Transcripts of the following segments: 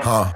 ها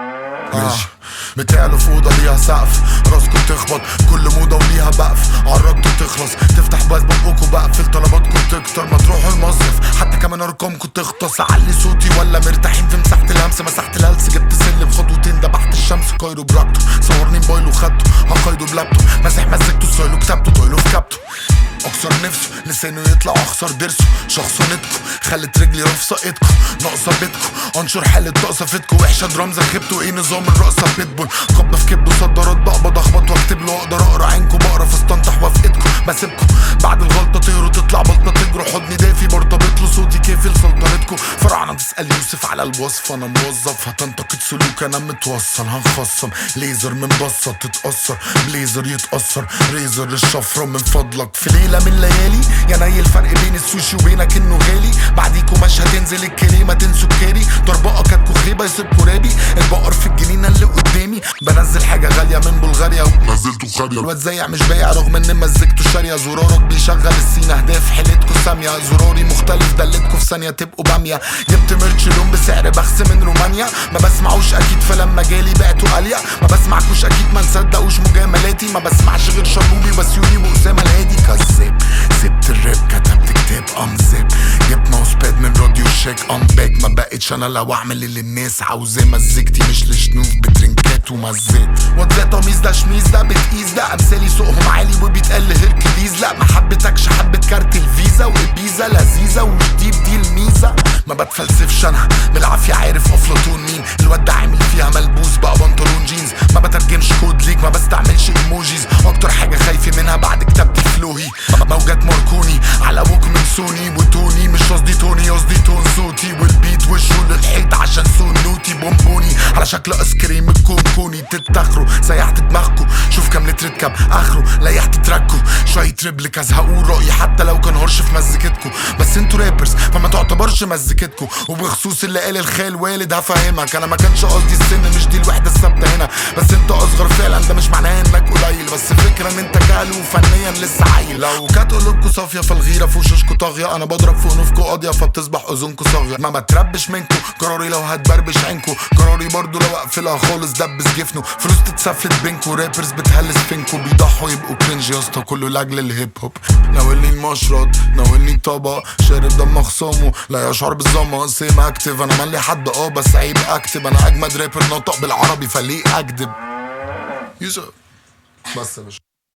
ماشي بتعلوا في اوضه ليها سقف راسكم تخبط كل موضه وليها بقف عرضتوا تخلص تفتح بس بقكوا بقفل طلباتكم تكتر ما تروحوا المصيف حتى كمان ارقامكم تغطس اعلي صوتي ولا مرتاحين في مساحه الهمس مساحه الهلس جبت سلم خطوتين دبحت الشمس كايرو برابطه صورني موبايل وخدته هقايده بلابتو مسح مزجته ستايله كتابته طايله في كابته اكسر نفسه لسانه يطلع اخسر ضرسه شخصنتكم خلت رجلي رافصه ايدكم ناقصه بيتكم انشر حالة طاقصه فيتكم وحشه درام زخبته ايه نظام الرقصه بيتبول قبضه في كبده صدرات بقبض اخبط واكتب له اقدر اقرا عينكم بقرا فاستنطح وافقدكم بسيبكم بعد الغلطه تهروا تطلع بلطه تجروا حضني دافي برتبط له صوتي كافي لسلطنتكم فرعنه تسال يوسف على الوصفه انا موظف هتنتقد سلوك انا متوصل هنخصم ليزر من بصه تتاثر بليزر يتاثر ريزر الشفره من فضلك في ليله من ليالي يا ناي الفرق بين السوشي وبينك انه غالي بعديكوا مش هتنزل الكلمه تنسوا الكاري ضربقه كاتكوا خيبه يسيبكوا رابي البقر في الجنينه اللي قدامي بنزل حاجه غاليه من بلغاريا نزلته خارية الواد زيع مش بايع رغم ان مزجته شاريه زرارك بيشغل السين اهداف حيلتكوا ساميه زراري مختلف دلتكوا في ثانيه تبقوا باميه جبت ميرتش لون بسعر بخس من رومانيا ما بسمعوش اكيد فلما جالي بعتوا قاليه ما بسمعكوش اكيد ما نصدقوش مجاملاتي ما بسمعش غير شرنوبي وسيوني واسامه الهادي كذاب سبت الراب كتبت كتاب امزاب جبت ماوس باد من راديو شيك ام باك ما بقتش انا لو اعمل اللي الناس عاوزاه مزجتي مش لشنوف بترنكات ومزات واد ده طميز ده شميز ده بتقيس ده امثالي سوقهم عالي وبيتقال هيركليز لا ما حبيتكش حبت كارت الفيزا والبيزا لذيذه ومش دي دي الميزه ما بتفلسفش انا بالعافيه عارف افلاطون مين الواد ده عامل فيها ملبوس بقى بنطلون جينز ما بترجمش كود ليك ما بستعملش ايموجيز اكتر حاجه خايفه منها بعد كتابتي فلوهي موجات ماركوني على ابوك من سوني وتوني مش قصدي توني قصدي تون صوتي والبيت وشه للحيط عشان سنوتي بونبوني على شكل ايس كريم الكونكوني تتاخروا سيحت دماغكوا شوف كام لتر كام اخره ليحت تراكوا شويه ريبليكاز هقول رايي حتى لو كان هرش في مزيكتكوا بس انتوا رابرز فما تعتبرش مزيكتكوا وبخصوص اللي قال الخال والد هفهمك انا ما كانش قصدي السن مش دي الوحده الثابته هنا بس انت اصغر فعلا ده مش معناه انك قليل بس فكره ان انت جهل وفنيا لسه عيل لو كانت قلوبكوا صافيه فالغيره في وشوشكوا طاغيه انا بضرب في انوفكوا قاضيه فبتصبح اذنكوا صاغيه ما بتربش منكوا قراري لو هتبربش عينكوا قراري برضو لو اقفلها خالص دبس جفنه فلوس تتسفلت بينكوا رابرز بتهلس فينكوا بيضحوا يبقوا كرنج يا اسطى كله لاجل الهيب هوب ناولني المشرط ناولني طبق شارب دم خصامه لا يشعر بالظما سيم اكتف انا مالي حد اه بس عيب اكتب انا اجمد رابر نطق بالعربي فليه اكدب يوسف بس يا باشا